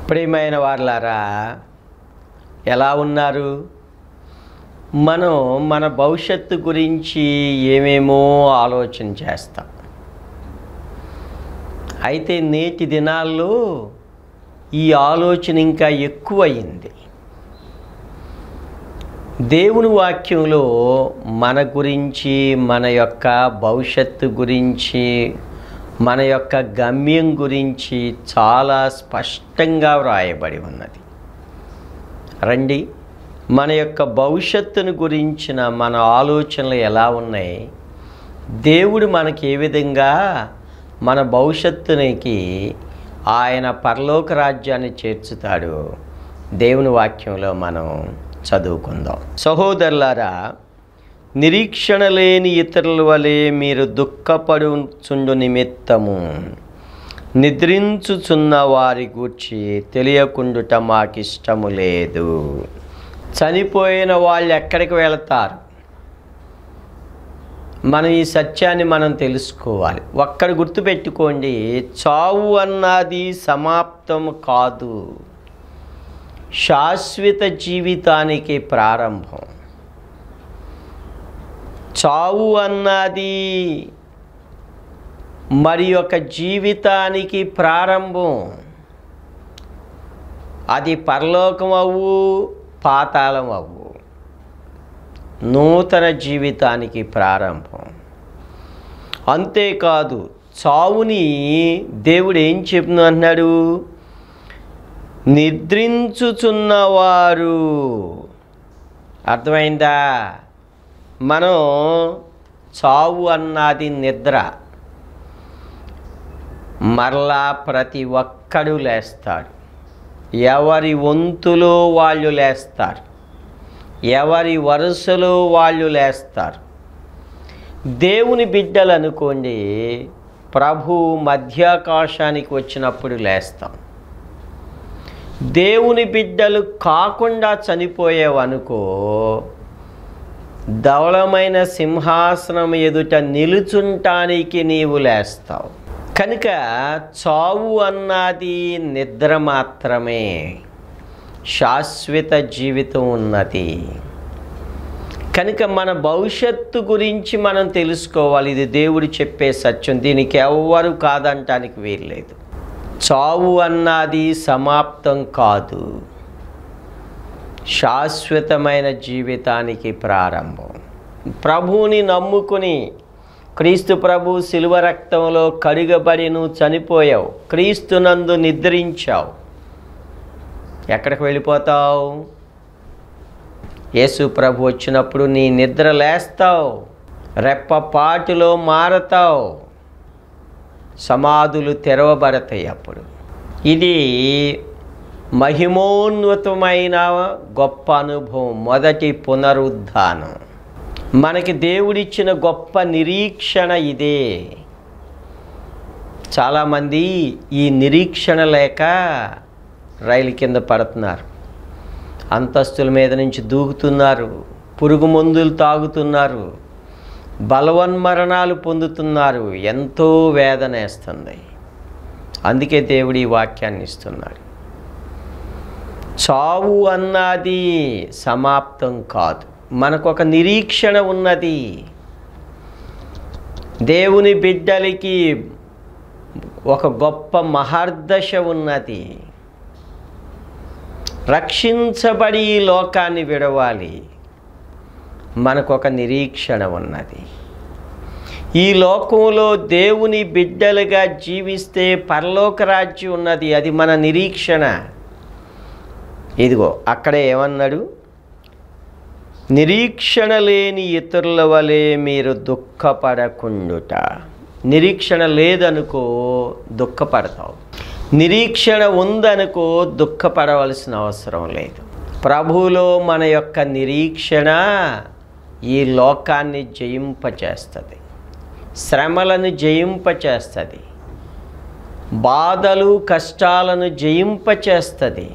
ప్రియమైన వార్లారా ఎలా ఉన్నారు మనం మన భవిష్యత్తు గురించి ఏమేమో ఆలోచన చేస్తాం అయితే నేటి దినాల్లో ఈ ఆలోచన ఇంకా ఎక్కువయింది దేవుని వాక్యంలో మన గురించి మన యొక్క భవిష్యత్తు గురించి మన యొక్క గమ్యం గురించి చాలా స్పష్టంగా వ్రాయబడి ఉన్నది రండి మన యొక్క భవిష్యత్తును గురించిన మన ఆలోచనలు ఎలా ఉన్నాయి దేవుడు మనకి ఏ విధంగా మన భవిష్యత్తునికి ఆయన పరలోక రాజ్యాన్ని చేర్చుతాడు దేవుని వాక్యంలో మనం చదువుకుందాం సహోదరులారా నిరీక్షణ లేని ఇతరుల వలె మీరు దుఃఖపడుచుండు నిమిత్తము నిద్రించుచున్న వారి గూర్చి తెలియకుండుట మాకిష్టము లేదు చనిపోయిన వాళ్ళు ఎక్కడికి వెళతారు మనం ఈ సత్యాన్ని మనం తెలుసుకోవాలి ఒక్కడ గుర్తుపెట్టుకోండి చావు అన్నది సమాప్తం కాదు శాశ్వత జీవితానికి ప్రారంభం చావు అన్నది మరి యొక్క జీవితానికి ప్రారంభం అది పరలోకం అవ్వు పాతాళం అవ్వు నూతన జీవితానికి ప్రారంభం అంతేకాదు చావుని దేవుడు ఏం చెప్తున్నా అన్నాడు నిద్రించుచున్నవారు అర్థమైందా మనం చావు అన్నది నిద్ర మరలా ప్రతి ఒక్కడు లేస్తాడు ఎవరి వంతులో వాళ్ళు లేస్తారు ఎవరి వరుసలో వాళ్ళు లేస్తారు దేవుని బిడ్డలు అనుకోండి ప్రభు మధ్యాకాశానికి వచ్చినప్పుడు లేస్తాం దేవుని బిడ్డలు కాకుండా చనిపోయేవనుకో ధవళమైన సింహాసనం ఎదుట నిలుచుంటానికి నీవు లేస్తావు కనుక చావు అన్నది నిద్ర మాత్రమే శాశ్వత జీవితం ఉన్నది కనుక మన భవిష్యత్తు గురించి మనం తెలుసుకోవాలి ఇది దేవుడు చెప్పే సత్యం దీనికి ఎవ్వరు కాదంటానికి వీల్లేదు చావు అన్నది సమాప్తం కాదు శాశ్వతమైన జీవితానికి ప్రారంభం ప్రభువుని నమ్ముకుని క్రీస్తు ప్రభు శిలువ రక్తంలో కడుగబడి నువ్వు చనిపోయావు క్రీస్తునందు నిద్రించావు ఎక్కడికి వెళ్ళిపోతావు యేసు ప్రభు వచ్చినప్పుడు నీ నిద్ర లేస్తావు రెప్పపాటులో మారతావు సమాధులు తెరవబడతాయి అప్పుడు ఇది మహిమోన్నతమైన గొప్ప అనుభవం మొదటి పునరుద్ధానం మనకి దేవుడిచ్చిన గొప్ప నిరీక్షణ ఇదే చాలామంది ఈ నిరీక్షణ లేక రైలు కింద పడుతున్నారు అంతస్తుల మీద నుంచి దూకుతున్నారు పురుగు మందులు తాగుతున్నారు బలవన్మరణాలు పొందుతున్నారు ఎంతో వేదనేస్తుంది అందుకే దేవుడు ఈ వాక్యాన్ని ఇస్తున్నాడు చావు అన్నది సమాప్తం కాదు మనకు ఒక నిరీక్షణ ఉన్నది దేవుని బిడ్డలకి ఒక గొప్ప మహర్దశ ఉన్నది రక్షించబడి ఈ లోకాన్ని విడవాలి మనకు ఒక నిరీక్షణ ఉన్నది ఈ లోకంలో దేవుని బిడ్డలుగా జీవిస్తే పరలోక రాజ్యం ఉన్నది అది మన నిరీక్షణ ఇదిగో అక్కడే ఏమన్నాడు నిరీక్షణ లేని ఇతరుల వలె మీరు దుఃఖపడకుండుట నిరీక్షణ లేదనుకో దుఃఖపడతావు నిరీక్షణ ఉందనుకో దుఃఖపడవలసిన అవసరం లేదు ప్రభువులో మన యొక్క నిరీక్షణ ఈ లోకాన్ని జయింపచేస్తుంది శ్రమలను జయింపచేస్తుంది బాధలు కష్టాలను జయింపచేస్తుంది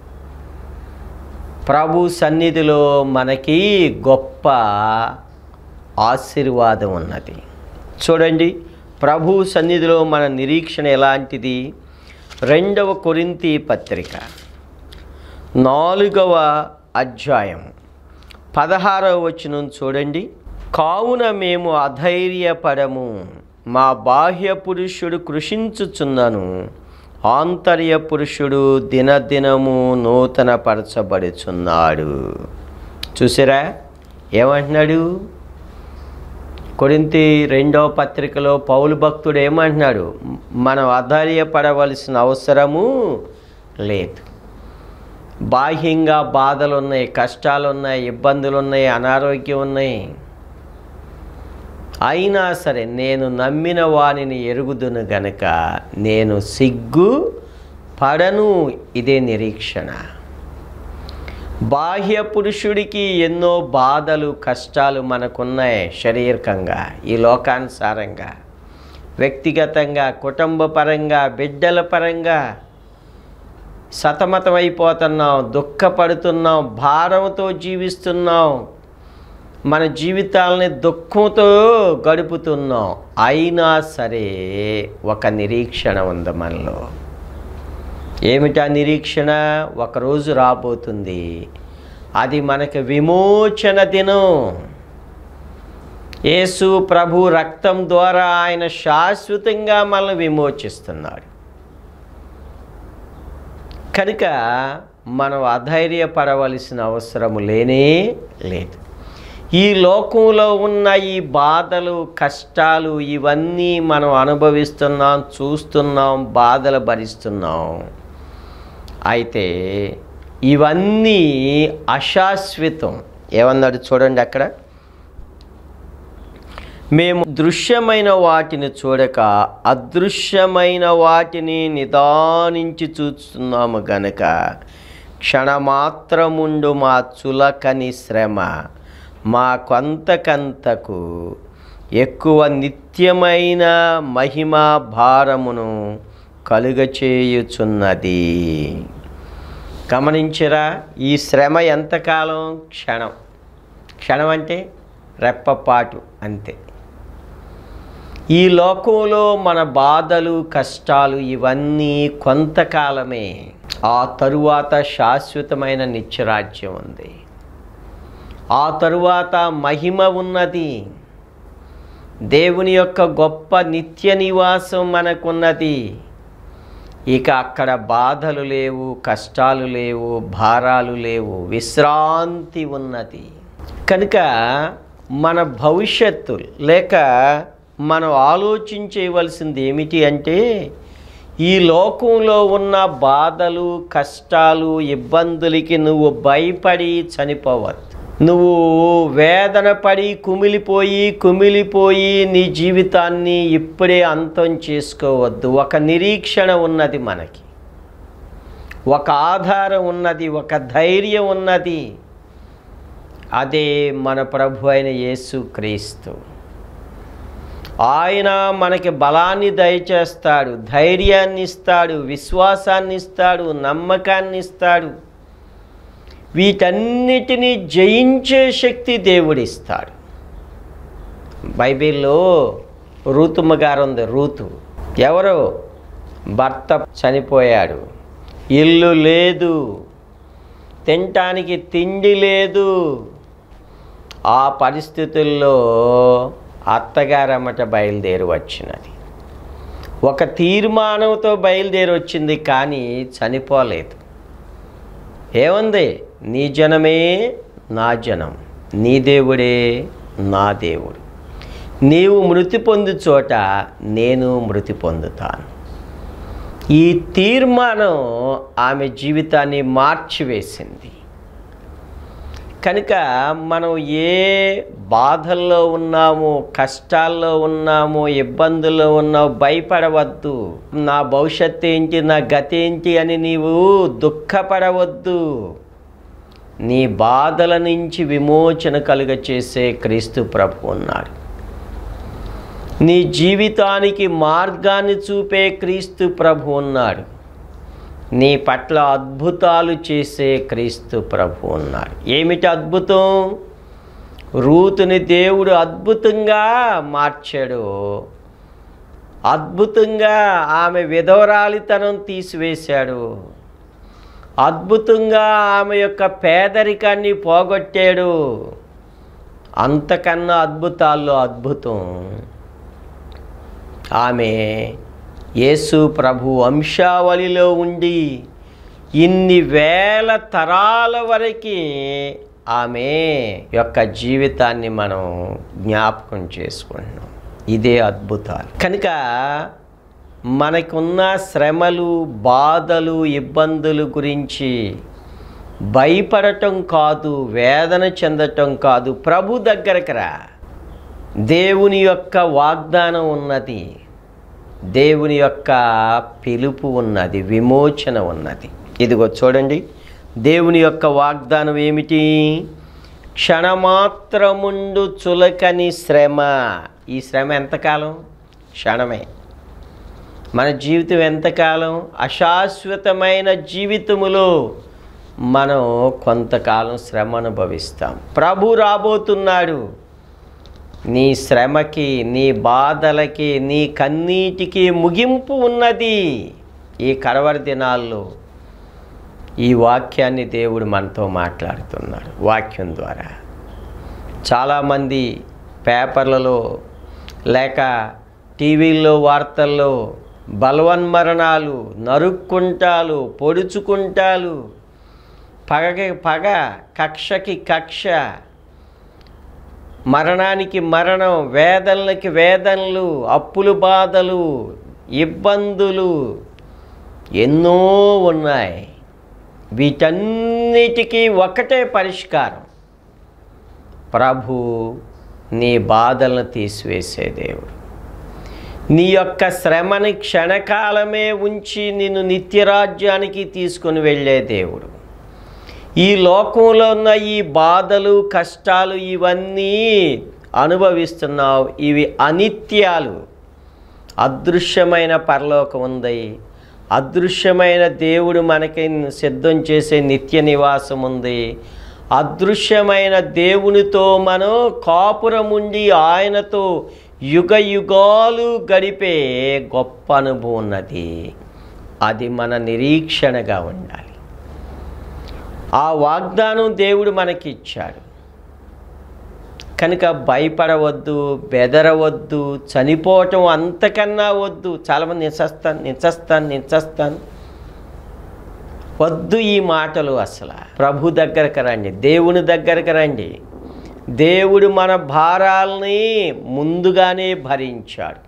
ప్రభు సన్నిధిలో మనకి గొప్ప ఆశీర్వాదం ఉన్నది చూడండి ప్రభు సన్నిధిలో మన నిరీక్షణ ఎలాంటిది రెండవ కొరింతి పత్రిక నాలుగవ అధ్యాయం పదహారవ వచనం చూడండి కావున మేము అధైర్యపడము మా బాహ్య పురుషుడు కృషించుచున్నను ఆంతర్య పురుషుడు దినదినము నూతన పరచబడుచున్నాడు చూసారా ఏమంటున్నాడు కొరింతి రెండవ పత్రికలో పౌలు భక్తుడు ఏమంటున్నాడు మనం అధైర్యపడవలసిన అవసరము లేదు బాహ్యంగా బాధలు ఉన్నాయి కష్టాలు ఉన్నాయి ఇబ్బందులు ఉన్నాయి అనారోగ్యం ఉన్నాయి అయినా సరే నేను నమ్మిన వానిని ఎరుగుదును గనక నేను సిగ్గు పడను ఇదే నిరీక్షణ బాహ్య పురుషుడికి ఎన్నో బాధలు కష్టాలు మనకున్నాయి శారీరకంగా ఈ లోకానుసారంగా వ్యక్తిగతంగా కుటుంబ పరంగా బిడ్డల పరంగా సతమతమైపోతున్నాం దుఃఖపడుతున్నాం భారంతో జీవిస్తున్నాం మన జీవితాలని దుఃఖంతో గడుపుతున్నాం అయినా సరే ఒక నిరీక్షణ ఉంది మనలో ఏమిటా నిరీక్షణ ఒకరోజు రాబోతుంది అది మనకి విమోచన దినం యేసు ప్రభు రక్తం ద్వారా ఆయన శాశ్వతంగా మనల్ని విమోచిస్తున్నాడు కనుక మనం అధైర్యపడవలసిన అవసరము లేనే లేదు ఈ లోకంలో ఉన్న ఈ బాధలు కష్టాలు ఇవన్నీ మనం అనుభవిస్తున్నాం చూస్తున్నాం బాధలు భరిస్తున్నాం అయితే ఇవన్నీ అశాశ్వతం ఏమన్నాడు చూడండి అక్కడ మేము దృశ్యమైన వాటిని చూడక అదృశ్యమైన వాటిని నిదానించి చూస్తున్నాము గనక క్షణమాత్రముండు మా చులకని శ్రమ మా కొంతకంతకు ఎక్కువ నిత్యమైన మహిమా భారమును కలుగచేయుచున్నది గమనించరా ఈ శ్రమ ఎంతకాలం క్షణం క్షణం అంటే రెప్పపాటు అంతే ఈ లోకంలో మన బాధలు కష్టాలు ఇవన్నీ కొంతకాలమే ఆ తరువాత శాశ్వతమైన నిత్యరాజ్యం ఉంది ఆ తరువాత మహిమ ఉన్నది దేవుని యొక్క గొప్ప నిత్య నివాసం మనకున్నది ఇక అక్కడ బాధలు లేవు కష్టాలు లేవు భారాలు లేవు విశ్రాంతి ఉన్నది కనుక మన భవిష్యత్తు లేక మనం ఆలోచించేయవలసింది ఏమిటి అంటే ఈ లోకంలో ఉన్న బాధలు కష్టాలు ఇబ్బందులకి నువ్వు భయపడి చనిపోవద్దు నువ్వు వేదన పడి కుమిలిపోయి కుమిలిపోయి నీ జీవితాన్ని ఇప్పుడే అంతం చేసుకోవద్దు ఒక నిరీక్షణ ఉన్నది మనకి ఒక ఆధారం ఉన్నది ఒక ధైర్యం ఉన్నది అదే మన ప్రభు అయిన యేసు క్రీస్తు ఆయన మనకి బలాన్ని దయచేస్తాడు ధైర్యాన్ని ఇస్తాడు విశ్వాసాన్ని ఇస్తాడు నమ్మకాన్ని ఇస్తాడు వీటన్నిటినీ జయించే శక్తి దేవుడిస్తాడు బైబిల్లో రూతుమ్మ గారు ఉంది రూతు ఎవరు భర్త చనిపోయాడు ఇల్లు లేదు తినటానికి తిండి లేదు ఆ పరిస్థితుల్లో అత్తగారమ్మట బయలుదేరి వచ్చినది ఒక తీర్మానంతో బయలుదేరి వచ్చింది కానీ చనిపోలేదు ఏముంది నీ జనమే నా జనం నీ దేవుడే నా దేవుడు నీవు మృతి పొందు చోట నేను మృతి పొందుతాను ఈ తీర్మానం ఆమె జీవితాన్ని మార్చివేసింది కనుక మనం ఏ బాధల్లో ఉన్నామో కష్టాల్లో ఉన్నామో ఇబ్బందుల్లో ఉన్నామో భయపడవద్దు నా భవిష్యత్తు ఏంటి నా గతి ఏంటి అని నీవు దుఃఖపడవద్దు నీ బాధల నుంచి విమోచన కలుగ చేసే క్రీస్తు ప్రభు ఉన్నాడు నీ జీవితానికి మార్గాన్ని చూపే క్రీస్తు ప్రభు ఉన్నాడు నీ పట్ల అద్భుతాలు చేసే క్రీస్తు ప్రభు ఉన్నాడు ఏమిటి అద్భుతం రూతుని దేవుడు అద్భుతంగా మార్చాడు అద్భుతంగా ఆమె విధవరాలితనం తీసివేశాడు అద్భుతంగా ఆమె యొక్క పేదరికాన్ని పోగొట్టాడు అంతకన్నా అద్భుతాల్లో అద్భుతం ఆమె యేసు ప్రభు వంశావళిలో ఉండి ఇన్ని వేల తరాల వరకు ఆమె యొక్క జీవితాన్ని మనం జ్ఞాపకం చేసుకుంటున్నాం ఇదే అద్భుతాలు కనుక మనకున్న శ్రమలు బాధలు ఇబ్బందులు గురించి భయపడటం కాదు వేదన చెందటం కాదు ప్రభు దగ్గరకు రా దేవుని యొక్క వాగ్దానం ఉన్నది దేవుని యొక్క పిలుపు ఉన్నది విమోచన ఉన్నది ఇదిగో చూడండి దేవుని యొక్క వాగ్దానం ఏమిటి క్షణమాత్రముండు చులకని శ్రమ ఈ శ్రమ ఎంతకాలం క్షణమే మన జీవితం ఎంతకాలం అశాశ్వతమైన జీవితములో మనం కొంతకాలం శ్రమ అనుభవిస్తాం ప్రభు రాబోతున్నాడు నీ శ్రమకి నీ బాధలకి నీ కన్నీటికి ముగింపు ఉన్నది ఈ కడవరి దినాల్లో ఈ వాక్యాన్ని దేవుడు మనతో మాట్లాడుతున్నాడు వాక్యం ద్వారా చాలామంది పేపర్లలో లేక టీవీల్లో వార్తల్లో బలవన్మరణాలు నరుక్కుంటాలు పొడుచుకుంటాలు పగకి పగ కక్షకి కక్ష మరణానికి మరణం వేదనలకి వేదనలు అప్పులు బాధలు ఇబ్బందులు ఎన్నో ఉన్నాయి వీటన్నిటికీ ఒకటే పరిష్కారం ప్రభు నీ బాధలను తీసివేసే దేవుడు నీ యొక్క శ్రమని క్షణకాలమే ఉంచి నిన్ను నిత్యరాజ్యానికి తీసుకొని వెళ్ళే దేవుడు ఈ లోకంలో ఉన్న ఈ బాధలు కష్టాలు ఇవన్నీ అనుభవిస్తున్నావు ఇవి అనిత్యాలు అదృశ్యమైన పరలోకం ఉంది అదృశ్యమైన దేవుడు మనకి సిద్ధం చేసే నిత్య నివాసం ఉంది అదృశ్యమైన దేవునితో మనం కాపురం ఉండి ఆయనతో యుగ యుగాలు గడిపే గొప్ప అనుభవం ఉన్నది అది మన నిరీక్షణగా ఉండాలి ఆ వాగ్దానం దేవుడు మనకి ఇచ్చాడు కనుక భయపడవద్దు బెదరవద్దు చనిపోవటం అంతకన్నా వద్దు చాలామంది నించస్తాను నించస్తాను నించస్తాను వద్దు ఈ మాటలు అసలు ప్రభు దగ్గరకు రండి దేవుని దగ్గరకు రండి దేవుడు మన భారాల్ని ముందుగానే భరించాడు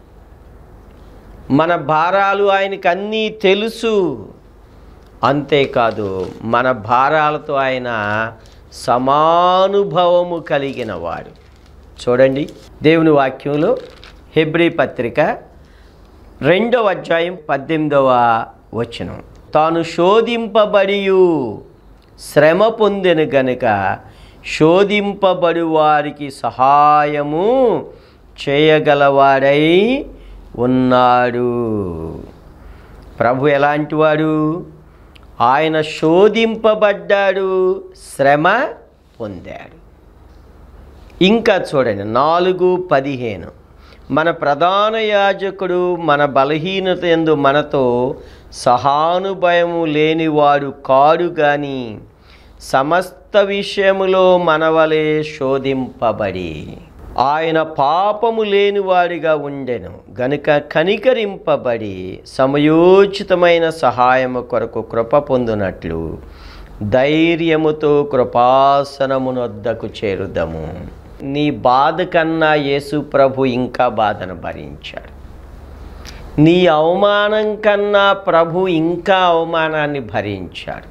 మన భారాలు ఆయనకు అన్నీ తెలుసు అంతేకాదు మన భారాలతో ఆయన సమానుభవము కలిగిన వాడు చూడండి దేవుని వాక్యంలో హెబ్రి పత్రిక రెండవ అధ్యాయం పద్దెనిమిదవ వచనం తాను శోధింపబడియు శ్రమ పొందిన గనుక శోధింపబడి వారికి సహాయము చేయగలవాడై ఉన్నాడు ప్రభు ఎలాంటి వాడు ఆయన శోధింపబడ్డాడు శ్రమ పొందాడు ఇంకా చూడండి నాలుగు పదిహేను మన ప్రధాన యాజకుడు మన బలహీనత ఎందు మనతో సహానుభయము లేనివాడు కాడు గాని సమస్త విషయములో మనవలే శోధింపబడి ఆయన పాపము లేనివాడిగా ఉండెను గనుక కనికరింపబడి సమయోచితమైన సహాయము కొరకు కృప పొందునట్లు ధైర్యముతో కృపాసనమునొద్దకు చేరుదము నీ బాధ కన్నా యేసు ప్రభు ఇంకా బాధను భరించాడు నీ అవమానం కన్నా ప్రభు ఇంకా అవమానాన్ని భరించాడు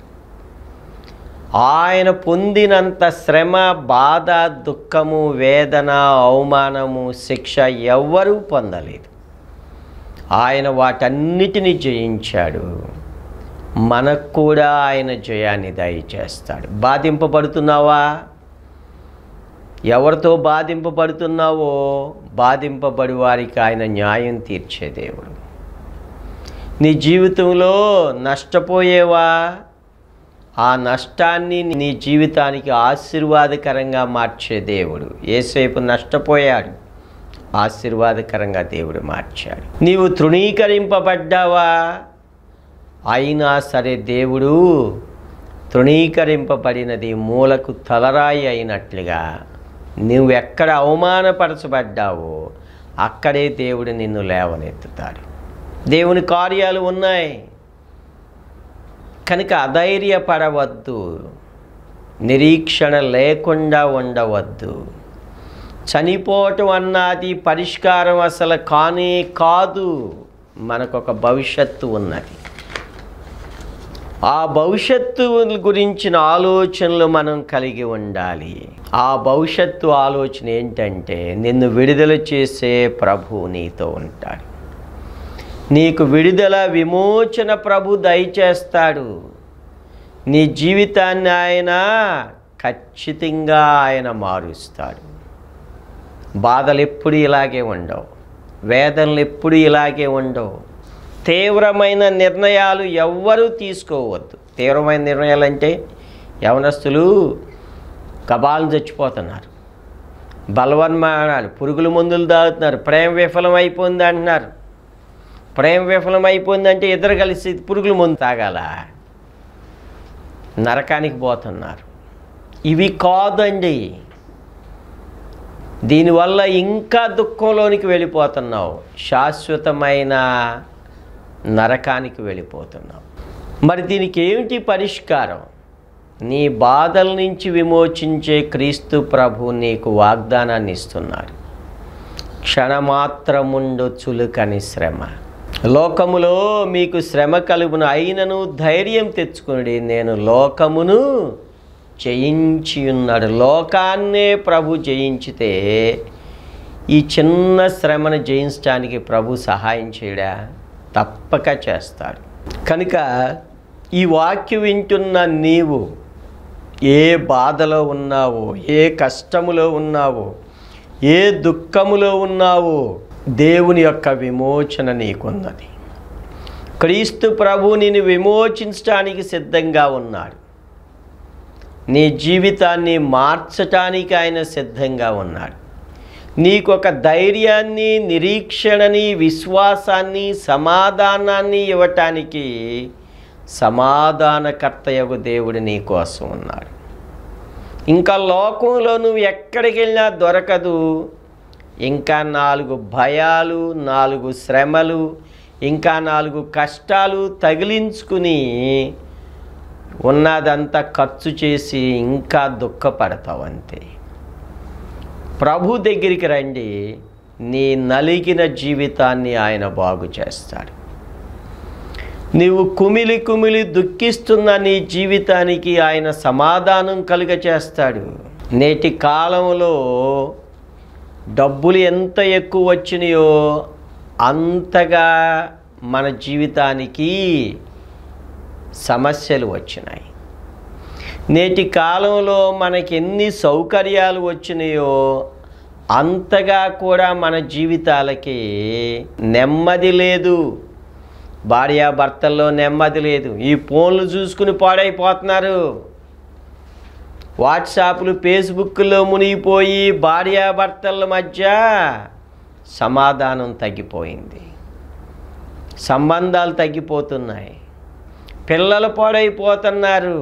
ఆయన పొందినంత శ్రమ బాధ దుఃఖము వేదన అవమానము శిక్ష ఎవ్వరూ పొందలేదు ఆయన వాటన్నిటిని జయించాడు మనకు కూడా ఆయన జయాన్ని దయచేస్తాడు బాధింపబడుతున్నావా ఎవరితో బాధింపబడుతున్నావో బాధింపబడి వారికి ఆయన న్యాయం తీర్చే దేవుడు నీ జీవితంలో నష్టపోయేవా ఆ నష్టాన్ని నీ జీవితానికి ఆశీర్వాదకరంగా మార్చే దేవుడు ఏసేపు నష్టపోయాడు ఆశీర్వాదకరంగా దేవుడు మార్చాడు నీవు తృణీకరింపబడ్డావా అయినా సరే దేవుడు తృణీకరింపబడినది మూలకు తలరాయి అయినట్లుగా నువ్వెక్కడ అవమానపరచబడ్డావో అక్కడే దేవుడు నిన్ను లేవనెత్తుతాడు దేవుని కార్యాలు ఉన్నాయి కనుక అధైర్యపడవద్దు నిరీక్షణ లేకుండా ఉండవద్దు చనిపోవటం అన్నది పరిష్కారం అసలు కానే కాదు మనకొక భవిష్యత్తు ఉన్నది ఆ భవిష్యత్తు గురించిన ఆలోచనలు మనం కలిగి ఉండాలి ఆ భవిష్యత్తు ఆలోచన ఏంటంటే నిన్ను విడుదల చేసే ప్రభు నీతో ఉంటాడు నీకు విడుదల విమోచన ప్రభు దయచేస్తాడు నీ జీవితాన్ని ఆయన ఖచ్చితంగా ఆయన మారుస్తాడు బాధలు ఎప్పుడు ఇలాగే ఉండవు వేదనలు ఎప్పుడు ఇలాగే ఉండవు తీవ్రమైన నిర్ణయాలు ఎవ్వరూ తీసుకోవద్దు తీవ్రమైన నిర్ణయాలు అంటే యవనస్తులు కబాలు చచ్చిపోతున్నారు బలవన్మానాలు పురుగుల మందులు తాగుతున్నారు ప్రేమ విఫలం అయిపోయింది అంటున్నారు ప్రేమ విఫలం అయిపోయిందంటే ఇద్దరు కలిసి పురుగుల మందు తాగాల నరకానికి పోతున్నారు ఇవి కాదండి దీనివల్ల ఇంకా దుఃఖంలోనికి వెళ్ళిపోతున్నావు శాశ్వతమైన నరకానికి వెళ్ళిపోతున్నావు మరి దీనికి ఏమిటి పరిష్కారం నీ బాధల నుంచి విమోచించే క్రీస్తు ప్రభు నీకు వాగ్దానాన్ని ఇస్తున్నాడు క్షణమాత్రముండు చులుకని శ్రమ లోకములో మీకు శ్రమ కలుగును అయినను ధైర్యం తెచ్చుకుని నేను లోకమును జయించి ఉన్నాడు లోకాన్నే ప్రభు జయించితే ఈ చిన్న శ్రమను జయించడానికి ప్రభు సహాయం చేయడా తప్పక చేస్తాడు కనుక ఈ వాక్యం వింటున్న నీవు ఏ బాధలో ఉన్నావో ఏ కష్టములో ఉన్నావో ఏ దుఃఖములో ఉన్నావో దేవుని యొక్క విమోచన నీకున్నది క్రీస్తు ప్రభు నిన్ను విమోచించడానికి సిద్ధంగా ఉన్నాడు నీ జీవితాన్ని మార్చటానికి ఆయన సిద్ధంగా ఉన్నాడు నీకు ఒక ధైర్యాన్ని నిరీక్షణని విశ్వాసాన్ని సమాధానాన్ని ఇవ్వటానికి సమాధానకర్తయగు దేవుడు నీ కోసం ఉన్నాడు ఇంకా లోకంలో నువ్వు ఎక్కడికి వెళ్ళినా దొరకదు ఇంకా నాలుగు భయాలు నాలుగు శ్రమలు ఇంకా నాలుగు కష్టాలు తగిలించుకుని ఉన్నదంతా ఖర్చు చేసి ఇంకా దుఃఖపడతావు అంతే ప్రభు దగ్గరికి రండి నీ నలిగిన జీవితాన్ని ఆయన బాగు చేస్తాడు నీవు కుమిలి కుమిలి దుఃఖిస్తున్న నీ జీవితానికి ఆయన సమాధానం కలుగ చేస్తాడు నేటి కాలంలో డబ్బులు ఎంత ఎక్కువ వచ్చినాయో అంతగా మన జీవితానికి సమస్యలు వచ్చినాయి నేటి కాలంలో మనకి ఎన్ని సౌకర్యాలు వచ్చినాయో అంతగా కూడా మన జీవితాలకి నెమ్మది లేదు భార్యాభర్తల్లో నెమ్మది లేదు ఈ ఫోన్లు చూసుకుని పాడైపోతున్నారు వాట్సాప్లు ఫేస్బుక్లో మునిగిపోయి భార్యాభర్తల మధ్య సమాధానం తగ్గిపోయింది సంబంధాలు తగ్గిపోతున్నాయి పిల్లలు పాడైపోతున్నారు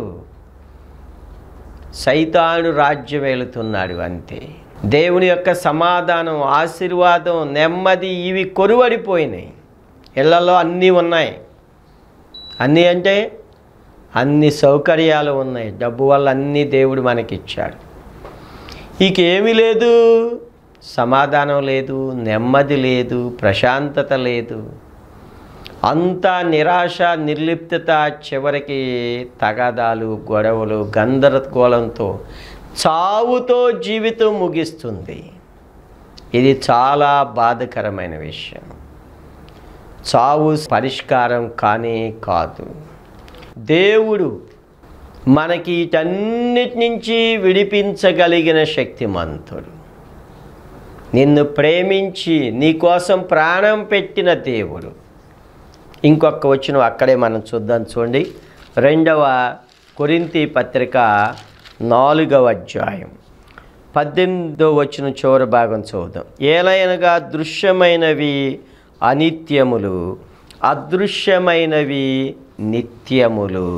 సైతాను రాజ్యం వెళుతున్నాడు అంతే దేవుని యొక్క సమాధానం ఆశీర్వాదం నెమ్మది ఇవి కొరువడిపోయినాయి ఇళ్లలో అన్నీ ఉన్నాయి అన్నీ అంటే అన్ని సౌకర్యాలు ఉన్నాయి డబ్బు వల్ల అన్నీ దేవుడు మనకిచ్చాడు ఇకేమీ లేదు సమాధానం లేదు నెమ్మది లేదు ప్రశాంతత లేదు అంతా నిరాశ నిర్లిప్తత చివరికి తగాదాలు గొడవలు గందరగోళంతో చావుతో జీవితం ముగిస్తుంది ఇది చాలా బాధకరమైన విషయం చావు పరిష్కారం కానీ కాదు దేవుడు మనకి వీటన్నిటి నుంచి విడిపించగలిగిన శక్తిమంతుడు నిన్ను ప్రేమించి నీకోసం ప్రాణం పెట్టిన దేవుడు ఇంకొక వచ్చిన అక్కడే మనం చూద్దాం చూడండి రెండవ కొరింతి పత్రిక నాలుగవ అధ్యాయం పద్దెనిమిదో వచ్చిన చివరి భాగం చూద్దాం ఏలైనగా దృశ్యమైనవి అనిత్యములు అదృశ్యమైనవి నిత్యములు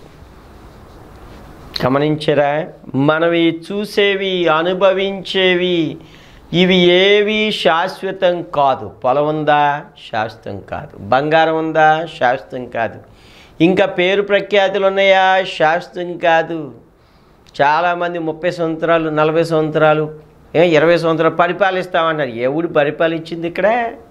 గమనించరా మనవి చూసేవి అనుభవించేవి ఇవి ఏవి శాశ్వతం కాదు పొలం ఉందా శాశ్వతం కాదు బంగారం ఉందా శాశ్వతం కాదు ఇంకా పేరు ప్రఖ్యాతులు ఉన్నాయా శాశ్వతం కాదు చాలామంది ముప్పై సంవత్సరాలు నలభై సంవత్సరాలు ఏ ఇరవై సంవత్సరాలు పరిపాలిస్తామన్నారు ఎవడు పరిపాలించింది ఇక్కడ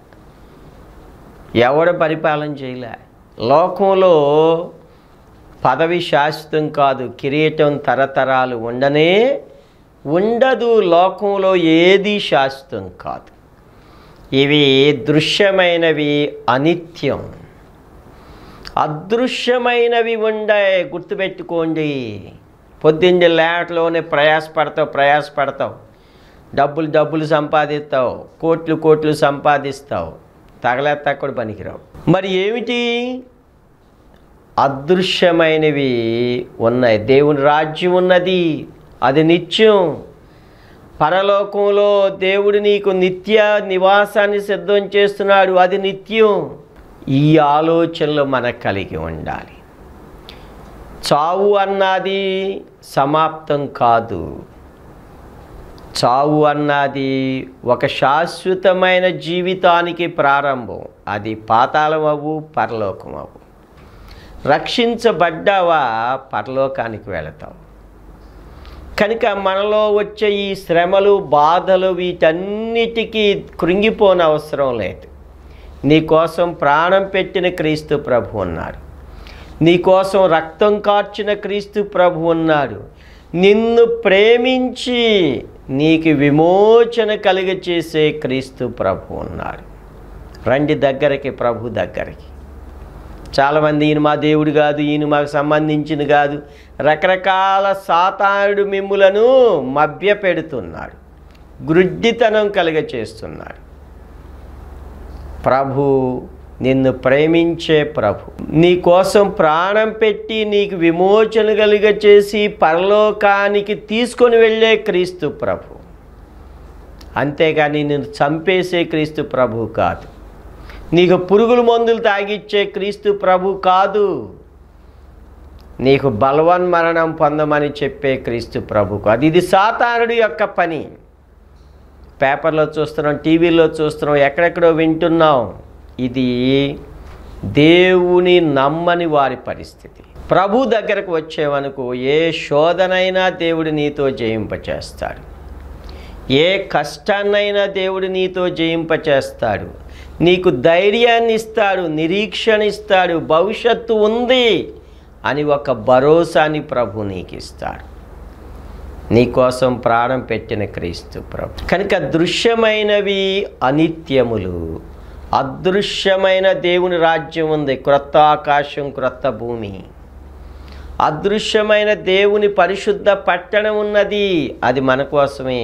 ఎవడ పరిపాలన చేయలే లోకంలో పదవి శాశ్వతం కాదు కిరీటం తరతరాలు ఉండనే ఉండదు లోకంలో ఏది శాశ్వతం కాదు ఇవి దృశ్యమైనవి అనిత్యం అదృశ్యమైనవి ఉండాయి గుర్తుపెట్టుకోండి పొద్దున్నే లేటలోనే ప్రయాసపడతావు ప్రయాసపడతావు డబ్బులు డబ్బులు సంపాదిస్తావు కోట్లు కోట్లు సంపాదిస్తావు తగలేత్తా కూడా పనికిరావు మరి ఏమిటి అదృశ్యమైనవి ఉన్నాయి దేవుని రాజ్యం ఉన్నది అది నిత్యం పరలోకంలో దేవుడు నీకు నిత్య నివాసాన్ని సిద్ధం చేస్తున్నాడు అది నిత్యం ఈ ఆలోచనలు మనకు కలిగి ఉండాలి చావు అన్నది సమాప్తం కాదు చావు అన్నది ఒక శాశ్వతమైన జీవితానికి ప్రారంభం అది పాతాళం అవ్వు పరలోకం అవ్వు రక్షించబడ్డావా పరలోకానికి వెళతావు కనుక మనలో వచ్చే ఈ శ్రమలు బాధలు వీటన్నిటికీ కృంగిపోని అవసరం లేదు నీకోసం ప్రాణం పెట్టిన క్రీస్తు ప్రభు ఉన్నాడు నీకోసం రక్తం కార్చిన క్రీస్తు ప్రభు ఉన్నాడు నిన్ను ప్రేమించి నీకు విమోచన కలిగచేసే క్రీస్తు ప్రభు ఉన్నాడు రండి దగ్గరికి ప్రభు దగ్గరికి చాలామంది ఈయన మా దేవుడు కాదు ఈయన మాకు సంబంధించిన కాదు రకరకాల సాతానుడు మిమ్ములను మభ్య పెడుతున్నాడు గ్రుడ్డితనం కలిగ చేస్తున్నాడు ప్రభు నిన్ను ప్రేమించే ప్రభు నీ కోసం ప్రాణం పెట్టి నీకు విమోచన కలిగ చేసి పరలోకానికి తీసుకొని వెళ్ళే క్రీస్తు ప్రభు అంతేగాని నిన్ను చంపేసే క్రీస్తు ప్రభు కాదు నీకు పురుగుల మందులు తాగిచ్చే క్రీస్తు ప్రభు కాదు నీకు బలవన్ మరణం పొందమని చెప్పే క్రీస్తు ప్రభుకు అది ఇది సాతానుడి యొక్క పని పేపర్లో చూస్తున్నాం టీవీలో చూస్తున్నాం ఎక్కడెక్కడో వింటున్నాం ఇది దేవుని నమ్మని వారి పరిస్థితి ప్రభు దగ్గరకు వచ్చేవనుకో ఏ శోధనైనా దేవుడు నీతో జయింపచేస్తాడు ఏ కష్టాన్నైనా దేవుడు నీతో జయింపచేస్తాడు నీకు ధైర్యాన్ని ఇస్తాడు నిరీక్షణ ఇస్తాడు భవిష్యత్తు ఉంది అని ఒక భరోసాని ప్రభు నీకు ఇస్తాడు నీకోసం ప్రాణం పెట్టిన క్రీస్తు ప్రభు కనుక దృశ్యమైనవి అనిత్యములు అదృశ్యమైన దేవుని రాజ్యం ఉంది క్రొత్త ఆకాశం క్రొత్త భూమి అదృశ్యమైన దేవుని పరిశుద్ధ పట్టణం ఉన్నది అది మన కోసమే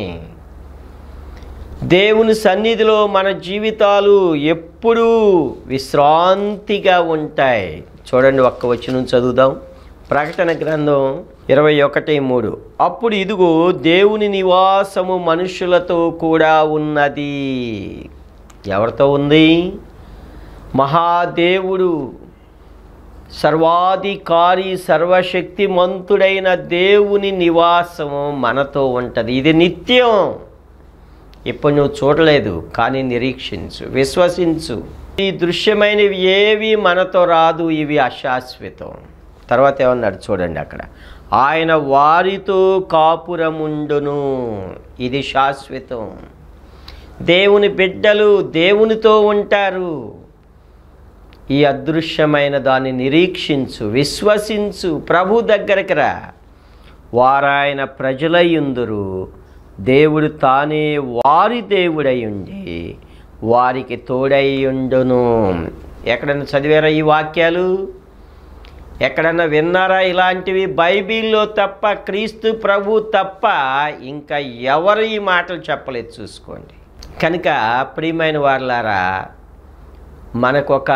దేవుని సన్నిధిలో మన జీవితాలు ఎప్పుడూ విశ్రాంతిగా ఉంటాయి చూడండి ఒక్క వచనం చదువుదాం ప్రకటన గ్రంథం ఇరవై ఒకటి మూడు అప్పుడు ఇదిగో దేవుని నివాసము మనుషులతో కూడా ఉన్నది ఎవరితో ఉంది మహాదేవుడు సర్వాధికారి సర్వశక్తిమంతుడైన దేవుని నివాసము మనతో ఉంటుంది ఇది నిత్యం ఇప్పుడు నువ్వు చూడలేదు కానీ నిరీక్షించు విశ్వసించు ఈ దృశ్యమైనవి ఏవి మనతో రాదు ఇవి అశాశ్వతం తర్వాత ఏమన్నాడు చూడండి అక్కడ ఆయన వారితో కాపురముండును ఇది శాశ్వతం దేవుని బిడ్డలు దేవునితో ఉంటారు ఈ అదృశ్యమైన దాన్ని నిరీక్షించు విశ్వసించు ప్రభు దగ్గరికి రా వారాయన ప్రజలయ్యుందురు దేవుడు తానే వారి దేవుడై ఉండి వారికి తోడై ఉండును ఎక్కడన్నా చదివారా ఈ వాక్యాలు ఎక్కడన్నా విన్నారా ఇలాంటివి బైబిల్లో తప్ప క్రీస్తు ప్రభు తప్ప ఇంకా ఎవరు ఈ మాటలు చెప్పలేదు చూసుకోండి కనుక ప్రియమైన వాళ్ళారా మనకొక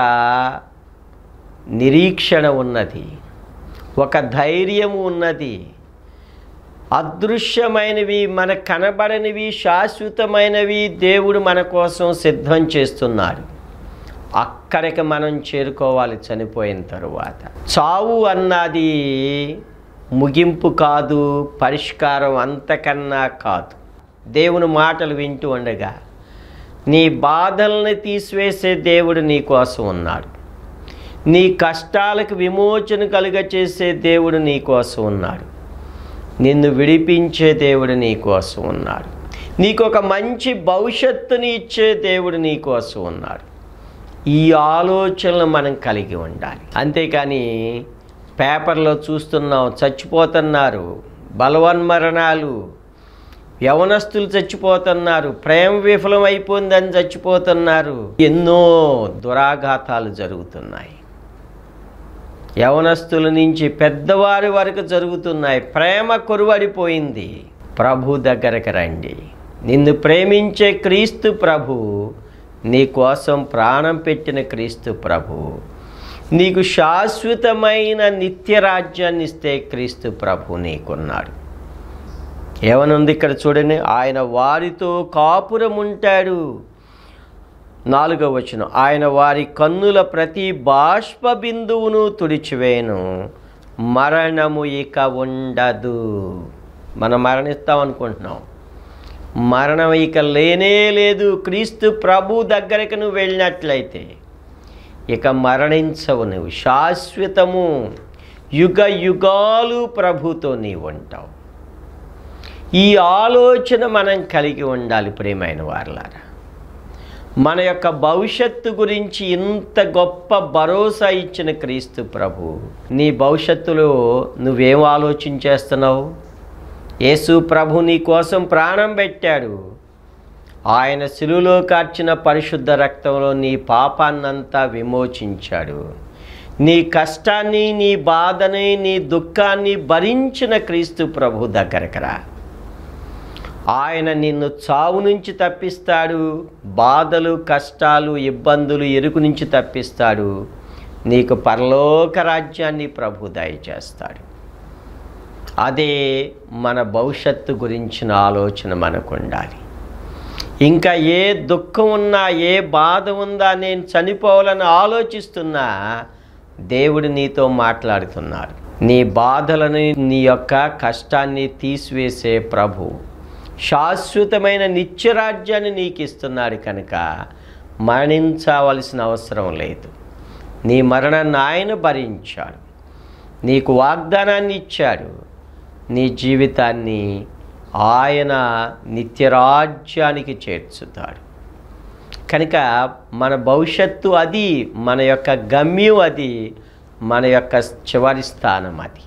నిరీక్షణ ఉన్నది ఒక ధైర్యం ఉన్నది అదృశ్యమైనవి మన కనబడనివి శాశ్వతమైనవి దేవుడు మన కోసం సిద్ధం చేస్తున్నాడు అక్కడికి మనం చేరుకోవాలి చనిపోయిన తరువాత చావు అన్నది ముగింపు కాదు పరిష్కారం అంతకన్నా కాదు దేవుని మాటలు వింటూ ఉండగా నీ బాధల్ని తీసివేసే దేవుడు నీ కోసం ఉన్నాడు నీ కష్టాలకు విమోచన కలుగ చేసే దేవుడు నీ కోసం ఉన్నాడు నిన్ను విడిపించే దేవుడు నీ కోసం ఉన్నాడు నీకు ఒక మంచి భవిష్యత్తుని ఇచ్చే దేవుడు నీ కోసం ఉన్నాడు ఈ ఆలోచనలు మనం కలిగి ఉండాలి అంతేకాని పేపర్లో చూస్తున్నాం చచ్చిపోతున్నారు బలవన్మరణాలు యవనస్తులు చచ్చిపోతున్నారు ప్రేమ విఫలం అయిపోయిందని చచ్చిపోతున్నారు ఎన్నో దురాఘాతాలు జరుగుతున్నాయి యవనస్తుల నుంచి పెద్దవారి వరకు జరుగుతున్నాయి ప్రేమ కొరువడిపోయింది ప్రభు దగ్గరకు రండి నిన్ను ప్రేమించే క్రీస్తు ప్రభు నీ కోసం ప్రాణం పెట్టిన క్రీస్తు ప్రభు నీకు శాశ్వతమైన నిత్య రాజ్యాన్ని ఇస్తే క్రీస్తు ప్రభు నీకున్నాడు ఏమనుంది ఇక్కడ చూడండి ఆయన వారితో కాపురం ఉంటాడు నాలుగవ వచనం ఆయన వారి కన్నుల ప్రతి బాష్ప బిందువును తుడిచివేను మరణము ఇక ఉండదు మనం మరణిస్తాం అనుకుంటున్నాం మరణం ఇక లేనే లేదు క్రీస్తు ప్రభు దగ్గరికి నువ్వు వెళ్ళినట్లయితే ఇక మరణించవు నువ్వు శాశ్వతము యుగ యుగాలు ప్రభుతో నీవు ఉంటావు ఈ ఆలోచన మనం కలిగి ఉండాలి ప్రేమైన వారలారా మన యొక్క భవిష్యత్తు గురించి ఇంత గొప్ప భరోసా ఇచ్చిన క్రీస్తు ప్రభు నీ భవిష్యత్తులో నువ్వేం ఆలోచించేస్తున్నావు యేసు ప్రభు నీ కోసం ప్రాణం పెట్టాడు ఆయన శిలువలో కార్చిన పరిశుద్ధ రక్తంలో నీ పాపాన్నంతా విమోచించాడు నీ కష్టాన్ని నీ బాధని నీ దుఃఖాన్ని భరించిన క్రీస్తు ప్రభు దగ్గరకు రా ఆయన నిన్ను చావు నుంచి తప్పిస్తాడు బాధలు కష్టాలు ఇబ్బందులు ఎరుకు నుంచి తప్పిస్తాడు నీకు పరలోక రాజ్యాన్ని ప్రభు దయచేస్తాడు అదే మన భవిష్యత్తు గురించిన ఆలోచన మనకు ఉండాలి ఇంకా ఏ దుఃఖం ఉన్నా ఏ బాధ ఉందా నేను చనిపోవాలని ఆలోచిస్తున్నా దేవుడు నీతో మాట్లాడుతున్నాడు నీ బాధలను నీ యొక్క కష్టాన్ని తీసివేసే ప్రభు శాశ్వతమైన నిత్యరాజ్యాన్ని నీకు ఇస్తున్నాడు కనుక మరణించవలసిన అవసరం లేదు నీ మరణాన్ని ఆయన భరించాడు నీకు వాగ్దానాన్ని ఇచ్చాడు నీ జీవితాన్ని ఆయన నిత్యరాజ్యానికి చేర్చుతాడు కనుక మన భవిష్యత్తు అది మన యొక్క గమ్యం అది మన యొక్క చివరి స్థానం అది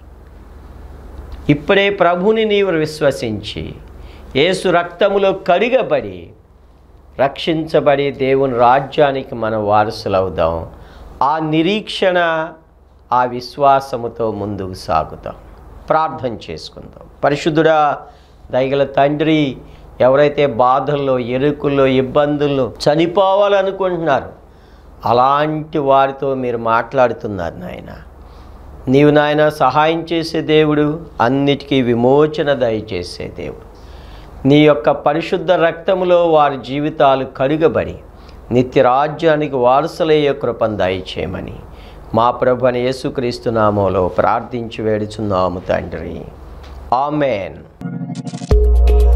ఇప్పుడే ప్రభుని నీవు విశ్వసించి యేసు రక్తములో కడిగబడి రక్షించబడి దేవుని రాజ్యానికి మనం వారసులవుదాం ఆ నిరీక్షణ ఆ విశ్వాసముతో ముందుకు సాగుతాం ప్రార్థన చేసుకుందాం పరిశుద్ధుడా దయగల తండ్రి ఎవరైతే బాధల్లో ఎరుకుల్లో ఇబ్బందుల్లో చనిపోవాలనుకుంటున్నారు అలాంటి వారితో మీరు మాట్లాడుతున్నారు నాయన నీవు నాయన సహాయం చేసే దేవుడు అన్నిటికీ విమోచన దయచేసే దేవుడు నీ యొక్క పరిశుద్ధ రక్తములో వారి జీవితాలు కడుగబడి నిత్య రాజ్యానికి వారసులయ్యే కృపను దయచేయమని మా ప్రభు అని యేసుక్రీస్తు నామంలో ప్రార్థించి వేడుచున్నాము తండ్రి ఆమెన్